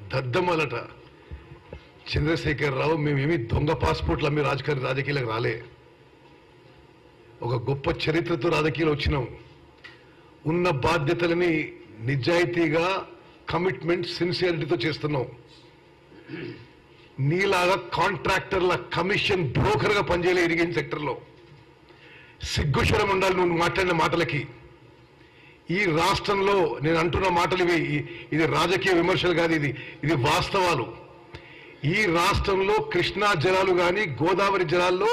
దద్దమ్మలట చంద్రశేఖర్ రావు మేమేమి దొంగ పాస్పోర్ట్లు అమ్మి రాజకీయ రాజకీయాలకు రాలే ఒక గొప్ప చరిత్రతో రాజకీయాలు వచ్చినాం ఉన్న బాధ్యతలని నిజాయితీగా కమిట్మెంట్ సిన్సియారిటీతో చేస్తున్నాం నీలాగా కాంట్రాక్టర్ల కమిషన్ బ్రోకర్ గా పనిచేయలే ఇరిగేషన్ సెక్టర్లో సిగ్గుశరం ఉండాలి నువ్వు మాట్లాడిన మాటలకి ఈ రాష్ట్రంలో నేను అంటున్న మాటలు ఇవి ఈ- ఇది రాజకీయ విమర్శలు కాదు ఇది ఇది వాస్తవాలు ఈ రాష్ట్రంలో కృష్ణా జలాలు కానీ గోదావరి జలాల్లో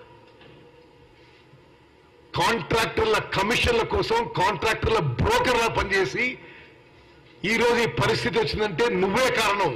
కాంట్రాక్టర్ల కమిషన్ల కోసం కాంట్రాక్టర్ల బ్రోకర్లా పనిచేసి ఈ రోజు ఈ పరిస్థితి వచ్చిందంటే నువ్వే కారణం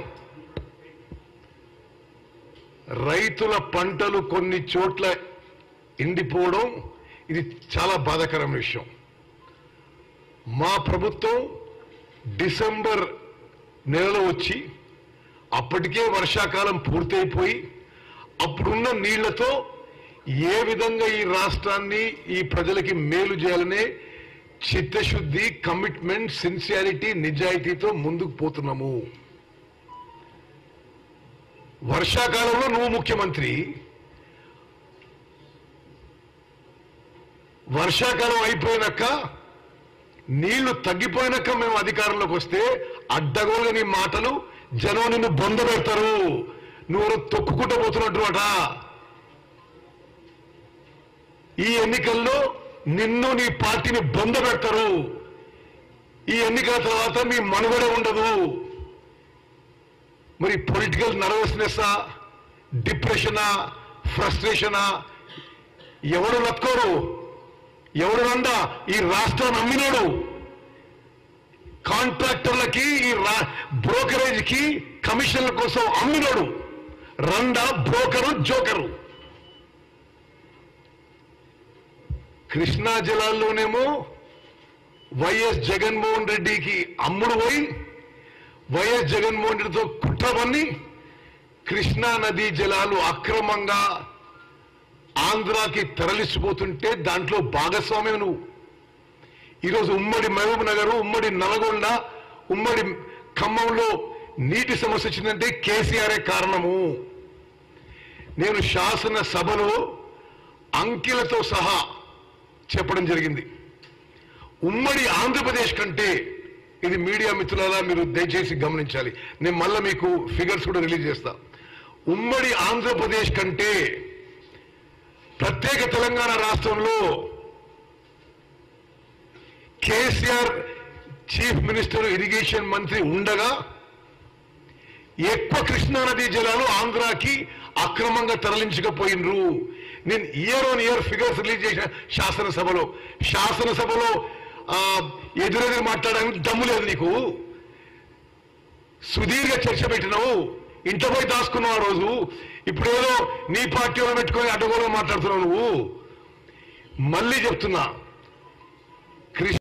రైతుల పంటలు కొన్ని చోట్ల ఎండిపోవడం ఇది చాలా బాధాకరమైన విషయం మా ప్రభుత్వం డిసెంబర్ నెలలో వచ్చి అప్పటికే వర్షాకాలం పూర్తయిపోయి అప్పుడున్న నీళ్లతో ఏ విధంగా ఈ రాష్ట్రాన్ని ఈ ప్రజలకి మేలు చేయాలనే చిత్తశుద్ధి కమిట్మెంట్ సిన్సియారిటీ నిజాయితీతో ముందుకు పోతున్నాము వర్షాకాలంలో నువ్వు ముఖ్యమంత్రి వర్షాకాలం అయిపోయినాక నీళ్లు తగ్గిపోయినాక మేము అధికారంలోకి వస్తే అడ్డగోలుగా నీ మాటలు జనం నిన్ను బొంద పెడతారు నువ్వు తొక్కుకుంటూ పోతున్నట్టు అట ఈ ఎన్నికల్లో నిన్ను నీ పార్టీని బొంద పెడతారు ఈ ఎన్నికల తర్వాత మీ మనుగడ ఉండదు మరి పొలిటికల్ నర్వస్నెస్ డిప్రెషనా ఫ్రస్ట్రేషనా ఎవరు లక్కోరు ఎవరు రండ ఈ రాష్ట్రాన్ని అమ్మినోడు కాంట్రాక్టర్లకి ఈ రా- బ్రోకరేజ్ కి కమిషన్ల కోసం అమ్మినోడు రండ బ్రోకరు జోకరు కృష్ణా జిల్లాల్లోనేమో వైఎస్ జగన్మోహన్ రెడ్డికి అమ్ముడు పోయి వైఎస్ జగన్మోహన్ రెడ్డితో కుట్ర పన్ని కృష్ణా నదీ జలాలు అక్రమంగా ఆంధ్రాకి తరలిసిపోతుంటే దాంట్లో భాగస్వామ్యం నువ్వు ఈరోజు ఉమ్మడి మహబూబ్ నగర్ ఉమ్మడి నల్గొండ ఉమ్మడి ఖమ్మంలో నీటి సమస్య వచ్చిందంటే కేసీఆరే కారణము నేను శాసన సభలో అంకెలతో సహా చెప్పడం జరిగింది ఉమ్మడి ఆంధ్రప్రదేశ్ కంటే ఇది మీడియా మిత్రులారా మీరు దయచేసి గమనించాలి నేను మళ్ళా మీకు ఫిగర్స్ కూడా రిలీజ్ చేస్తా ఉమ్మడి ఆంధ్రప్రదేశ్ కంటే ప్రత్యేక తెలంగాణ రాష్ట్రంలో కేసీఆర్ చీఫ్ మినిస్టర్ ఇరిగేషన్ మంత్రి ఉండగా ఎక్కువ కృష్ణానదీ జలాలు ఆంధ్రాకి అక్రమంగా తరలించకపోయినరు నేను year on year figures release చేసిన శాసనసభలో శాసనసభలో ఆ, ఎదురెదురు మాట్లాడడానికి దమ్ము లేదు నీకు సుదీర్ఘ చర్చ పెట్టినావు ఇంట్లో పోయి దాచుకున్నావు ఆ రోజు ఇప్పుడేదో నీ పార్టీ వాళ్ళు పెట్టుకొని అడ్డగోలు మాట్లాడుతున్నావు నువ్వు మళ్ళీ చెప్తున్నా